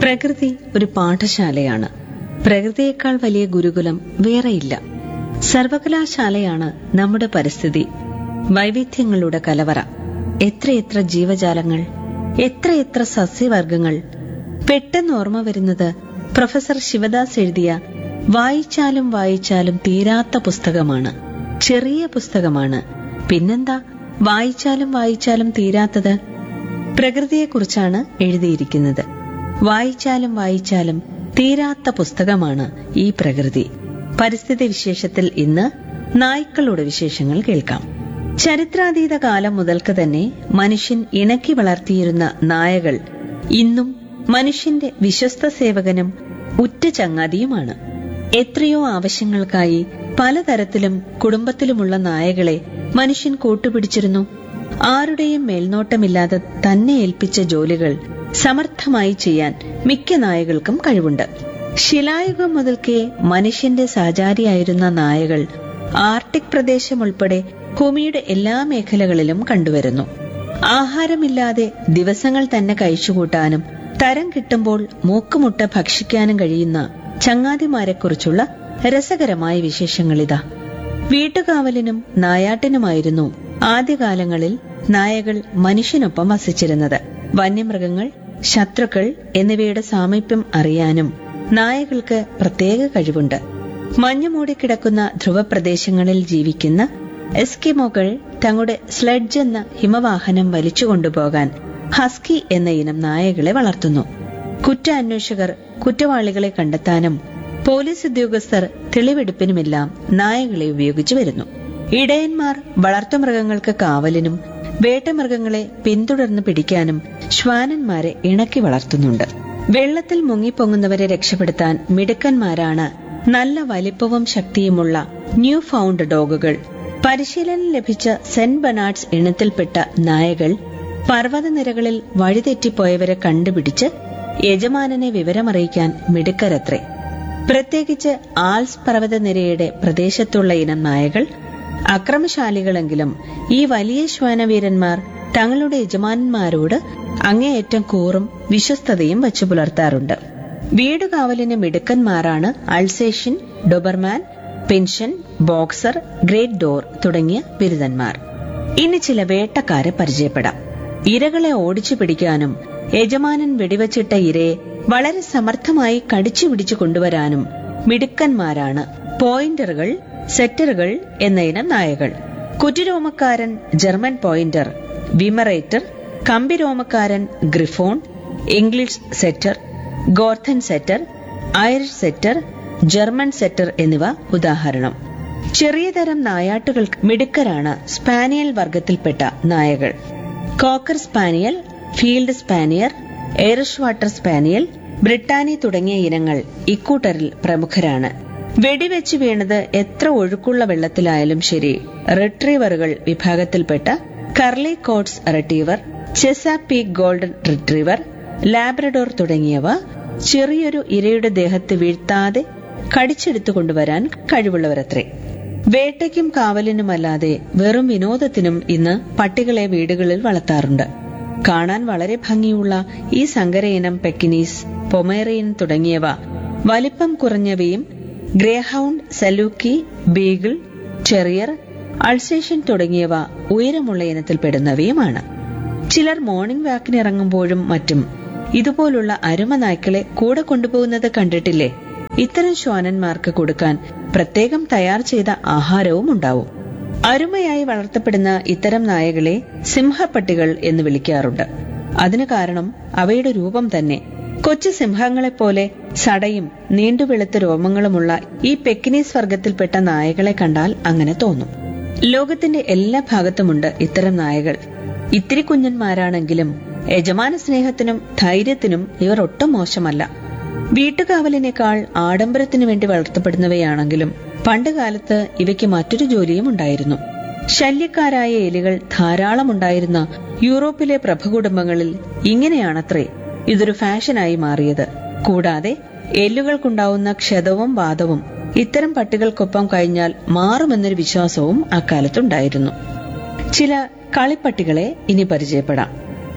പ്രകൃതി ഒരു പാഠശാലയാണ് പ്രകൃതിയേക്കാൾ വലിയ ഗുരുകുലം വേറെയില്ല സർവകലാശാലയാണ് നമ്മുടെ പരിസ്ഥിതി വൈവിധ്യങ്ങളുടെ കലവറ എത്രയെത്ര ജീവജാലങ്ങൾ എത്രയെത്ര സസ്യവർഗങ്ങൾ പെട്ടെന്ന് ഓർമ്മ വരുന്നത് പ്രൊഫസർ ശിവദാസ് എഴുതിയ വായിച്ചാലും വായിച്ചാലും തീരാത്ത പുസ്തകമാണ് ചെറിയ പുസ്തകമാണ് പിന്നെന്താ വായിച്ചാലും വായിച്ചാലും തീരാത്തത് പ്രകൃതിയെക്കുറിച്ചാണ് എഴുതിയിരിക്കുന്നത് വായിച്ചാലും വായിച്ചാലും തീരാത്ത പുസ്തകമാണ് ഈ പ്രകൃതി പരിസ്ഥിതി വിശേഷത്തിൽ ഇന്ന് നായ്ക്കളുടെ വിശേഷങ്ങൾ കേൾക്കാം ചരിത്രാതീത കാലം മുതൽക്ക് തന്നെ മനുഷ്യൻ ഇണക്കി വളർത്തിയിരുന്ന നായകൾ ഇന്നും മനുഷ്യന്റെ വിശ്വസ്ത സേവകനും ഉറ്റ ചങ്ങാതിയുമാണ് എത്രയോ ആവശ്യങ്ങൾക്കായി പലതരത്തിലും കുടുംബത്തിലുമുള്ള നായകളെ മനുഷ്യൻ കൂട്ടുപിടിച്ചിരുന്നു ആരുടെയും മേൽനോട്ടമില്ലാതെ തന്നെ ഏൽപ്പിച്ച ജോലികൾ സമർത്ഥമായി ചെയ്യാൻ മിക്ക നായകൾക്കും കഴിവുണ്ട് ശിലായുഗം മുതൽക്കേ മനുഷ്യന്റെ സഹചാരിയായിരുന്ന നായകൾ ആർട്ടിക് പ്രദേശം ഉൾപ്പെടെ ഭൂമിയുടെ എല്ലാ മേഖലകളിലും കണ്ടുവരുന്നു ആഹാരമില്ലാതെ ദിവസങ്ങൾ തന്നെ കഴിച്ചുകൂട്ടാനും തരം കിട്ടുമ്പോൾ മൂക്കുമുട്ട ഭക്ഷിക്കാനും കഴിയുന്ന ചങ്ങാതിമാരെക്കുറിച്ചുള്ള രസകരമായ വിശേഷങ്ങളിതാ വീട്ടുകാവലിനും നായാട്ടിനുമായിരുന്നു ആദ്യകാലങ്ങളിൽ നായകൾ മനുഷ്യനൊപ്പം വസിച്ചിരുന്നത് വന്യമൃഗങ്ങൾ ശത്രുക്കൾ എന്നിവയുടെ സാമീപ്യം അറിയാനും നായകൾക്ക് പ്രത്യേക കഴിവുണ്ട് മഞ്ഞു മൂടിക്കിടക്കുന്ന ധ്രുവപ്രദേശങ്ങളിൽ ജീവിക്കുന്ന എസ്കിമോകൾ തങ്ങളുടെ സ്ലെഡ്ജ് എന്ന ഹിമവാഹനം വലിച്ചുകൊണ്ടുപോകാൻ ഹസ്കി എന്ന ഇനം നായകളെ വളർത്തുന്നു കുറ്റാന്വേഷകർ കുറ്റവാളികളെ കണ്ടെത്താനും പോലീസ് ഉദ്യോഗസ്ഥർ തെളിവെടുപ്പിനുമെല്ലാം നായകളെ ഉപയോഗിച്ചു വരുന്നു ഇടയന്മാർ വളർത്തുമൃഗങ്ങൾക്ക് കാവലിനും വേട്ടമൃഗങ്ങളെ പിന്തുടർന്ന് പിടിക്കാനും ശ്വാനന്മാരെ ഇണക്കി വളർത്തുന്നുണ്ട് വെള്ളത്തിൽ മുങ്ങിപ്പൊങ്ങുന്നവരെ രക്ഷപ്പെടുത്താൻ മിടുക്കന്മാരാണ് നല്ല വലിപ്പവും ശക്തിയുമുള്ള ന്യൂ ഫൗണ്ട് ഡോഗുകൾ പരിശീലനം ലഭിച്ച സെന്റ് ബനാർഡ്സ് ഇനത്തിൽപ്പെട്ട നായകൾ പർവ്വതനിരകളിൽ വഴിതെറ്റിപ്പോയവരെ കണ്ടുപിടിച്ച് യജമാനനെ വിവരമറിയിക്കാൻ മിടുക്കരത്രേ പ്രത്യേകിച്ച് ആൽസ് പർവ്വതനിരയുടെ പ്രദേശത്തുള്ള ഇനം നായകൾ അക്രമശാലികളെങ്കിലും ഈ വലിയ ശ്വാനവീരന്മാർ തങ്ങളുടെ യജമാനന്മാരോട് അങ്ങേയറ്റം കൂറും വിശ്വസ്തതയും വച്ചു പുലർത്താറുണ്ട് വീടുകാവലിന് മിടുക്കന്മാരാണ് Alsatian Doberman pinscher boxer great Dane തുടങ്ങിയ ബിരുദന്മാർ ഇനി ചില വേട്ടക്കാരെ പരിചയപ്പെടാം ഇരകളെ ഓടിച്ചു പിടിക്കാനും യജമാനൻ വെടിവച്ചിട്ട ഇരയെ വളരെ സമർത്ഥമായി കടിച്ചു പിടിച്ചു കൊണ്ടുവരാനും മിടുക്കന്മാരാണ് പോയിന്ററുകൾ സെറ്ററുകൾ എന്ന ഇനം നായകൾ കുറ്റിരോമക്കാരൻ ജർമ്മൻ പോയിന്റർ വിമറേറ്റർ കമ്പിരോമക്കാരൻ griffon English setter Gordon setter Irish setter German setter എന്നിവ ഉദാഹരണം ചെറിയ തരം നായാട്ടുകൾ മിടുക്കരാണ് സ്പാനിയൽ വർഗത്തിൽപ്പെട്ട നായകൾ cocker spaniel field spaniel Irish water spaniel Brittany തുടങ്ങിയ ഇനങ്ങൾ ഇക്കൂട്ടരിൽ പ്രമുഖരാണ് വെടിവെച്ച് വീണത് എത്ര ഒഴുക്കുള്ള വെള്ളത്തിലായാലും ശരി റിട്രീവറുകൾ വിഭാഗത്തിൽപ്പെട്ട curly coats retriever Chesapeake golden retriever Labrador തുടങ്ങിയവ ചെറിയൊരു ഇരയുടെ ദേഹത്ത് വീഴ്ത്താതെ കടിച്ചെടുത്തു കൊണ്ടുവരാൻ കഴിവുള്ളവരത്രേ വേട്ടയ്ക്കും കാവലിനുമല്ലാതെ വെറും വിനോദത്തിനും ഇന്ന് പട്ടികളെ വീടുകളിൽ വളർത്താറുണ്ട് കാണാൻ വളരെ ഭംഗിയുള്ള ഈ സങ്കരയിനം പെക്കിനീസ് പൊമേറിയൻ തുടങ്ങിയവ വലിപ്പം കുറഞ്ഞവയും greyhound saluki beagle terrier Alsatian തുടങ്ങിയവ ഉയരമുള്ള ഇനത്തിൽപ്പെടുന്നവയുമാണ് ചിലർ മോർണിംഗ് വാക്കിന് ഇറങ്ങുമ്പോഴും മറ്റും ഇതുപോലുള്ള അരുമ നായ്ക്കളെ കൂടെ കൊണ്ടുപോകുന്നത് കണ്ടിട്ടില്ലേ ഇത്തരം ശ്വാനന്മാർക്ക് കൊടുക്കാൻ പ്രത്യേകം തയ്യാർ ചെയ്ത ആഹാരവും ഉണ്ടാവും അരുമയായി വളർത്തപ്പെടുന്ന ഇത്തരം നായകളെ സിംഹപ്പട്ടികൾ എന്ന് വിളിക്കാറുണ്ട് അതിന് കാരണം അവയുടെ രൂപം തന്നെ കൊച്ചു സിംഹങ്ങളെപ്പോലെ സടയും നീണ്ടുവെളുത്ത രോമങ്ങളുമുള്ള ഈ പെക്കിനീസ് വർഗത്തിൽപ്പെട്ട നായകളെ കണ്ടാൽ അങ്ങനെ തോന്നും ലോകത്തിന്റെ എല്ലാ ഭാഗത്തുമുണ്ട് ഇത്തരം നായകൾ ഇത്തിരി കുഞ്ഞന്മാരാണെങ്കിലും യജമാന സ്നേഹത്തിനും ധൈര്യത്തിനും ഇവർ ഒട്ടും മോശമല്ല വീട്ടുകാവലിനേക്കാൾ ആഡംബരത്തിനു വേണ്ടി വളർത്തപ്പെടുന്നവയാണെങ്കിലും പണ്ടുകാലത്ത് ഇവയ്ക്ക് മറ്റൊരു ജോലിയും ഉണ്ടായിരുന്നു ശല്യക്കാരായ എലികൾ ധാരാളം ഉണ്ടായിരുന്ന യൂറോപ്പിലെ പ്രഭുകുടുംബങ്ങളിൽ ഇങ്ങനെയാണത്രേ ഇതൊരു ഫാഷനായി മാറിയത് കൂടാതെ എല്ലുകൾക്കുണ്ടാവുന്ന ക്ഷതവും വാദവും ഇത്തരം പട്ടികൾക്കൊപ്പം കഴിഞ്ഞാൽ മാറുമെന്നൊരു വിശ്വാസവും അക്കാലത്തുണ്ടായിരുന്നു ചില കളിപ്പട്ടികളെ ഇനി പരിചയപ്പെടാം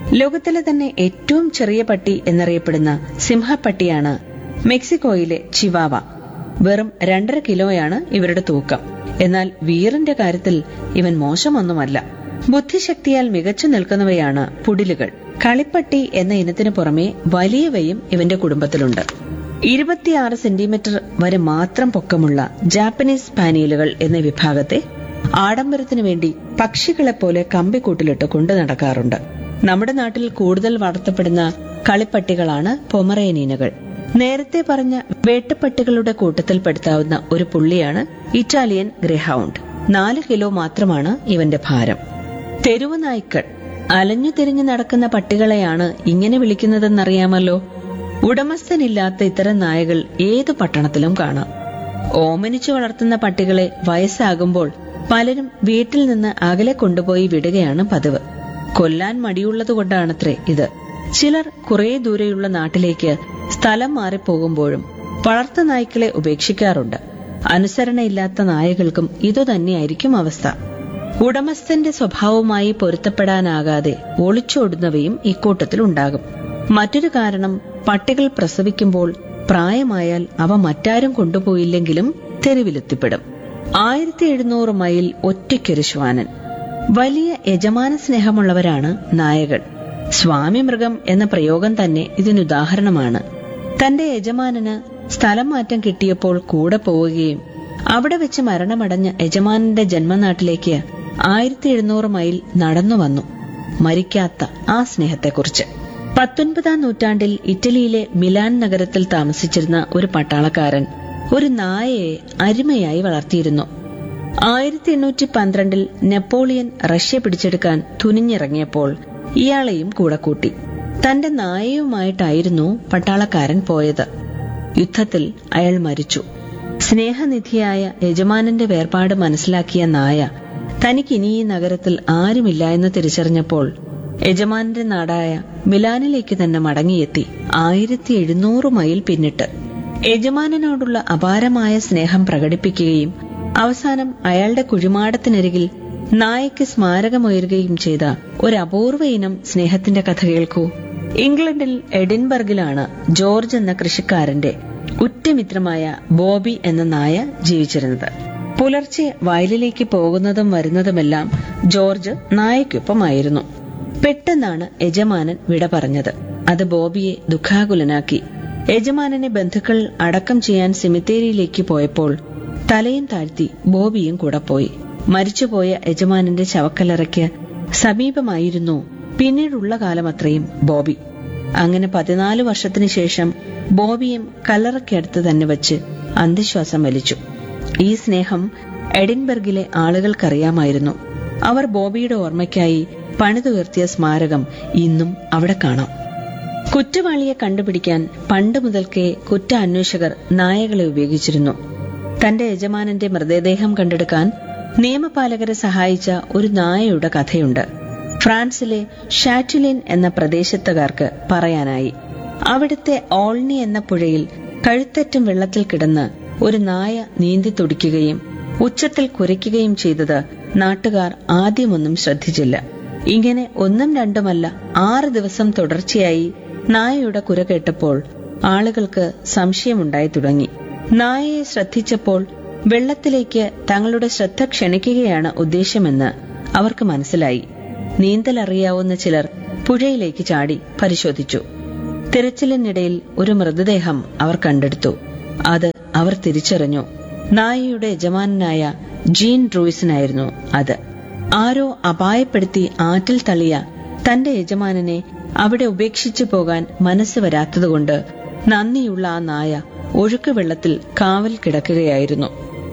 ലോകത്തിലെ തന്നെ ഏറ്റവും ചെറിയ പട്ടി എന്നറിയപ്പെടുന്ന സിംഹപ്പട്ടിയാണ് മെക്സിക്കോയിലെ ചിവാവ വെറും രണ്ടര കിലോയാണ് ഇവരുടെ തൂക്കം എന്നാൽ വീറിന്റെ കാര്യത്തിൽ ഇവൻ മോശമൊന്നുമല്ല ബുദ്ധിശക്തിയാൽ മികച്ചു നിൽക്കുന്നവയാണ് പുടിലുകൾ കളിപ്പട്ടി എന്ന ഇനത്തിനു പുറമെ വലിയവയും ഇവന്റെ കുടുംബത്തിലുണ്ട് ഇരുപത്തിയാറ് സെന്റിമീറ്റർ വരെ മാത്രം പൊക്കമുള്ള ജാപ്പനീസ് പാനീലുകൾ എന്ന വിഭാഗത്തെ ആഡംബരത്തിനു വേണ്ടി പക്ഷികളെപ്പോലെ കമ്പിക്കൂട്ടിലിട്ട് കൊണ്ടു നടക്കാറുണ്ട് നമ്മുടെ നാട്ടിൽ കൂടുതൽ വളർത്തപ്പെടുന്ന കളിപ്പട്ടികളാണ് പൊമറേനീനുകൾ നേരത്തെ പറഞ്ഞ വേട്ടുപട്ടികളുടെ കൂട്ടത്തിൽപ്പെടുത്താവുന്ന ഒരു പുള്ളിയാണ് ഇറ്റാലിയൻ ഗ്രഹൗണ്ട് നാല് കിലോ മാത്രമാണ് ഇവന്റെ ഭാരം തെരുവ് നായ്ക്കൾ അലഞ്ഞു തിരിഞ്ഞു നടക്കുന്ന പട്ടികളെയാണ് ഇങ്ങനെ വിളിക്കുന്നതെന്നറിയാമല്ലോ ഉടമസ്ഥനില്ലാത്ത ഇത്തരം നായകൾ ഏതു പട്ടണത്തിലും കാണാം ഓമനിച്ചു വളർത്തുന്ന പട്ടികളെ വയസ്സാകുമ്പോൾ പലരും വീട്ടിൽ നിന്ന് അകലെ കൊണ്ടുപോയി വിടുകയാണ് പതിവ് കൊല്ലാൻ മടിയുള്ളതുകൊണ്ടാണത്രേ ഇത് ചിലർ കുറെ ദൂരെയുള്ള നാട്ടിലേക്ക് സ്ഥലം മാറിപ്പോകുമ്പോഴും വളർത്തു നായ്ക്കളെ ഉപേക്ഷിക്കാറുണ്ട് അനുസരണയില്ലാത്ത നായകൾക്കും ഇതുതന്നെയായിരിക്കും അവസ്ഥ ഉടമസ്ഥന്റെ സ്വഭാവവുമായി പൊരുത്തപ്പെടാനാകാതെ ഒളിച്ചോടുന്നവയും ഇക്കൂട്ടത്തിൽ ഉണ്ടാകും മറ്റൊരു കാരണം പട്ടികൾ പ്രസവിക്കുമ്പോൾ പ്രായമായാൽ അവ മറ്റാരും കൊണ്ടുപോയില്ലെങ്കിലും തെരുവിലെത്തിപ്പെടും ആയിരത്തി എഴുന്നൂറ് മൈൽ ഒറ്റയ്ക്കൊരു ശ്വാനൻ വലിയ യജമാന സ്നേഹമുള്ളവരാണ് നായകൾ സ്വാമി മൃഗം എന്ന പ്രയോഗം തന്നെ ഇതിനുദാഹരണമാണ് തന്റെ യജമാനന് സ്ഥലം മാറ്റം കിട്ടിയപ്പോൾ കൂടെ പോവുകയും അവിടെ വെച്ച് മരണമടഞ്ഞ യജമാനന്റെ ജന്മനാട്ടിലേക്ക് ആയിരത്തി എഴുന്നൂറ് മൈൽ നടന്നു വന്നു മരിക്കാത്ത ആ സ്നേഹത്തെക്കുറിച്ച് പത്തൊൻപതാം നൂറ്റാണ്ടിൽ ഇറ്റലിയിലെ മിലാൻ നഗരത്തിൽ താമസിച്ചിരുന്ന ഒരു പട്ടാളക്കാരൻ ഒരു നായയെ അരുമയായി വളർത്തിയിരുന്നു ആയിരത്തി എണ്ണൂറ്റി പന്ത്രണ്ടിൽ നെപ്പോളിയൻ റഷ്യ പിടിച്ചെടുക്കാൻ തുനിഞ്ഞിറങ്ങിയപ്പോൾ ഇയാളെയും കൂടെ കൂട്ടി തന്റെ നായയുമായിട്ടായിരുന്നു പട്ടാളക്കാരൻ പോയത് യുദ്ധത്തിൽ അയാൾ മരിച്ചു സ്നേഹനിധിയായ യജമാനന്റെ വേർപാട് മനസ്സിലാക്കിയ നായ തനിക്കിനി ഈ നഗരത്തിൽ ആരുമില്ല എന്ന് തിരിച്ചറിഞ്ഞപ്പോൾ യജമാനന്റെ നാടായ മിലാനിലേക്ക് തന്നെ മടങ്ങിയെത്തി ആയിരത്തി എഴുന്നൂറ് മൈൽ പിന്നിട്ട് യജമാനനോടുള്ള അപാരമായ സ്നേഹം പ്രകടിപ്പിക്കുകയും അവസാനം അയാളുടെ കുഴിമാടത്തിനരികിൽ നായയ്ക്ക് സ്മാരകമുയരുകയും ചെയ്ത ഒരു അപൂർവ ഇനം സ്നേഹത്തിന്റെ കഥ കേൾക്കൂ ഇംഗ്ലണ്ടിൽ എഡിൻബർഗിലാണ് ജോർജ് എന്ന കൃഷിക്കാരന്റെ ഉറ്റമിത്രമായ ബോബി എന്ന നായ ജീവിച്ചിരുന്നത് പുലർച്ചെ വയലിലേക്ക് പോകുന്നതും വരുന്നതുമെല്ലാം ജോർജ് നായയ്ക്കൊപ്പമായിരുന്നു പെട്ടെന്നാണ് യജമാനൻ വിട പറഞ്ഞത് അത് ബോബിയെ ദുഃഖാകുലനാക്കി യജമാനനെ ബന്ധുക്കൾ അടക്കം ചെയ്യാൻ സെമിത്തേരിയിലേക്ക് പോയപ്പോൾ തലയും താഴ്ത്തി ബോബിയും കൂടെ പോയി മരിച്ചുപോയ യജമാനന്റെ ശവക്കലറയ്ക്ക് സമീപമായിരുന്നു പിന്നീടുള്ള കാലമത്രയും ബോബി അങ്ങനെ പതിനാല് വർഷത്തിനു ശേഷം ബോബിയും കല്ലറയ്ക്കടുത്ത് തന്നെ വച്ച് അന്ത്യശ്വാസം വലിച്ചു ഈ സ്നേഹം എഡിൻബർഗിലെ ആളുകൾക്കറിയാമായിരുന്നു അവർ ബോബിയുടെ ഓർമ്മയ്ക്കായി പണിതുയർത്തിയ സ്മാരകം ഇന്നും അവിടെ കാണാം കുറ്റവാളിയെ കണ്ടുപിടിക്കാൻ പണ്ട് മുതൽക്കേ കുറ്റ അന്വേഷകർ നായകളെ ഉപയോഗിച്ചിരുന്നു തന്റെ യജമാനന്റെ മൃതദേഹം കണ്ടെടുക്കാൻ നിയമപാലകരെ സഹായിച്ച ഒരു നായയുടെ കഥയുണ്ട് ഫ്രാൻസിലെ ഷാറ്റുലിൻ എന്ന പ്രദേശത്തുകാർക്ക് പറയാനായി അവിടുത്തെ ഓൾണി എന്ന പുഴയിൽ കഴുത്തറ്റും വെള്ളത്തിൽ കിടന്ന് ഒരു നായ നീന്തി തുടിക്കുകയും ഉച്ചത്തിൽ കുരയ്ക്കുകയും ചെയ്തത് നാട്ടുകാർ ആദ്യമൊന്നും ശ്രദ്ധിച്ചില്ല ഇങ്ങനെ ഒന്നും രണ്ടുമല്ല ആറ് ദിവസം തുടർച്ചയായി നായയുടെ കുര കേട്ടപ്പോൾ ആളുകൾക്ക് സംശയമുണ്ടായി തുടങ്ങി നായയെ ശ്രദ്ധിച്ചപ്പോൾ വെള്ളത്തിലേക്ക് തങ്ങളുടെ ശ്രദ്ധ ക്ഷണിക്കുകയാണ് ഉദ്ദേശമെന്ന് അവർക്ക് മനസ്സിലായി നീന്തലറിയാവുന്ന ചിലർ പുഴയിലേക്ക് ചാടി പരിശോധിച്ചു തിരച്ചിലിനിടയിൽ ഒരു മൃതദേഹം അവർ കണ്ടെടുത്തു അത് അവർ തിരിച്ചറിഞ്ഞു നായയുടെ യജമാനായ ജീൻ റൂയിസിനായിരുന്നു അത് ആരോ അപായപ്പെടുത്തി ആറ്റിൽ തള്ളിയ തന്റെ യജമാനനെ അവിടെ ഉപേക്ഷിച്ചു പോകാൻ മനസ്സ് വരാത്തതുകൊണ്ട് നന്ദിയുള്ള ആ നായ ഒഴുക്ക് വെള്ളത്തിൽ കാവൽ കിടക്കുകയായിരുന്നു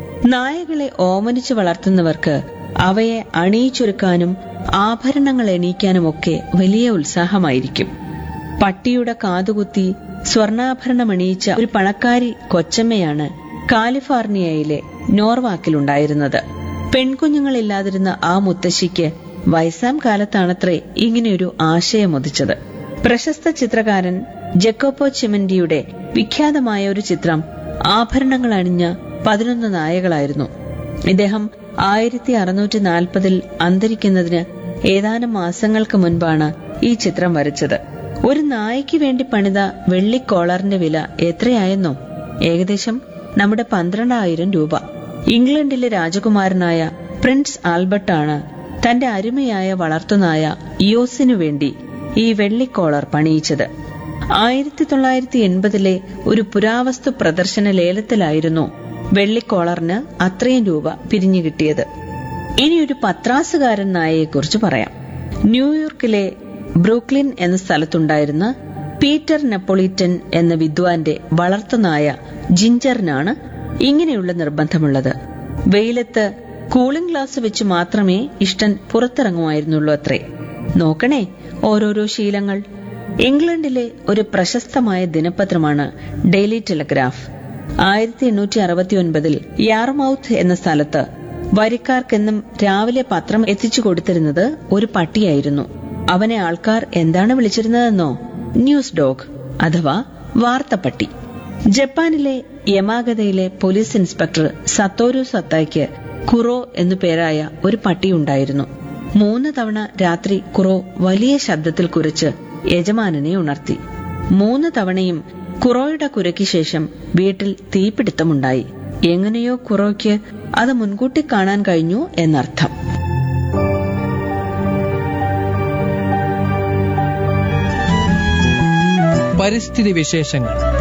നായകളെ ഓമനിച്ചു വളർത്തുന്നവർക്ക് അവയെ അണിയിച്ചൊരുക്കാനും ആഭരണങ്ങൾ എണീക്കാനുമൊക്കെ വലിയ ഉത്സാഹമായിരിക്കും പട്ടിയുടെ കാതുകുത്തി സ്വർണ്ണാഭരണമണിയിച്ച ഒരു പണക്കാരി കൊച്ചമ്മയാണ് കാലിഫോർണിയയിലെ നോർവാക്കിലുണ്ടായിരുന്നത് പെൺകുഞ്ഞുങ്ങളില്ലാതിരുന്ന ആ മുത്തശ്ശിക്ക് വയസ്സാം കാലത്താണത്രേ ഇങ്ങനെയൊരു ആശയമുദിച്ചത് പ്രശസ്ത ചിത്രകാരൻ ജക്കോപ്പോ ചിമന്റിയുടെ വിഖ്യാതമായ ഒരു ചിത്രം ആഭരണങ്ങൾ അണിഞ്ഞ പതിനൊന്ന് നായകളായിരുന്നു ഇദ്ദേഹം ആയിരത്തി അറുന്നൂറ്റി നാൽപ്പതിൽ അന്തരിക്കുന്നതിന് ഏതാനും മാസങ്ങൾക്ക് മുൻപാണ് ഈ ചിത്രം വരച്ചത് ഒരു നായയ്ക്ക് വേണ്ടി പണിത വെള്ളിക്കോളറിന്റെ വില എത്രയായെന്നോ ഏകദേശം നമ്മുടെ പന്ത്രണ്ടായിരം രൂപ ഇംഗ്ലണ്ടിലെ രാജകുമാരനായ പ്രിൻസ് ആൽബർട്ടാണ് തന്റെ അരുമയായ വളർത്തുനായ ഇയോസിനു വേണ്ടി ഈ വെള്ളിക്കോളർ പണിയിച്ചത് ആയിരത്തി തൊള്ളായിരത്തി എൺപതിലെ ഒരു പുരാവസ്തു പ്രദർശന ലേലത്തിലായിരുന്നു വെള്ളിക്കോളറിന് അത്രയും രൂപ പിരിഞ്ഞു കിട്ടിയത് ഇനി ഒരു പത്രാസുകാരൻ നായയെക്കുറിച്ച് പറയാം ന്യൂയോർക്കിലെ ബ്രൂക്ലിൻ എന്ന സ്ഥലത്തുണ്ടായിരുന്ന പീറ്റർ നെപ്പോളിറ്റൻ എന്ന വിദ്വാന്റെ വളർത്തുനായ ജിഞ്ചറിനാണ് ഇങ്ങനെയുള്ള നിർബന്ധമുള്ളത് വെയിലത്ത് കൂളിംഗ് ഗ്ലാസ് വെച്ച് മാത്രമേ ഇഷ്ടൻ പുറത്തിറങ്ങുമായിരുന്നുള്ളൂ അത്രേ നോക്കണേ ഓരോരോ ശീലങ്ങൾ ഇംഗ്ലണ്ടിലെ ഒരു പ്രശസ്തമായ ദിനപത്രമാണ് ഡെയിലി ടെലഗ്രാഫ് ആയിരത്തി എണ്ണൂറ്റി അറുപത്തി ഒൻപതിൽ യാർമൌത്ത് എന്ന സ്ഥലത്ത് വരിക്കാർക്കെന്നും രാവിലെ പത്രം എത്തിച്ചു കൊടുത്തിരുന്നത് ഒരു പട്ടിയായിരുന്നു അവനെ ആൾക്കാർ എന്താണ് വിളിച്ചിരുന്നതെന്നോ ന്യൂസ് ഡോഗ് അഥവാ വാർത്തപ്പട്ടി ജപ്പാനിലെ യമാഗതയിലെ പോലീസ് ഇൻസ്പെക്ടർ സത്തോരു സത്തായ്ക്ക് കുറോ എന്നു പേരായ ഒരു പട്ടിയുണ്ടായിരുന്നു മൂന്ന് തവണ രാത്രി കുറോ വലിയ ശബ്ദത്തിൽ കുരച്ച് യജമാനനെ ഉണർത്തി മൂന്ന് തവണയും കുറോയുടെ കുരയ്ക്ക് ശേഷം വീട്ടിൽ തീപിടുത്തമുണ്ടായി എങ്ങനെയോ കുറോയ്ക്ക് അത് മുൻകൂട്ടി കാണാൻ കഴിഞ്ഞു എന്നർത്ഥം പരിസ്ഥിതി വിശേഷങ്ങൾ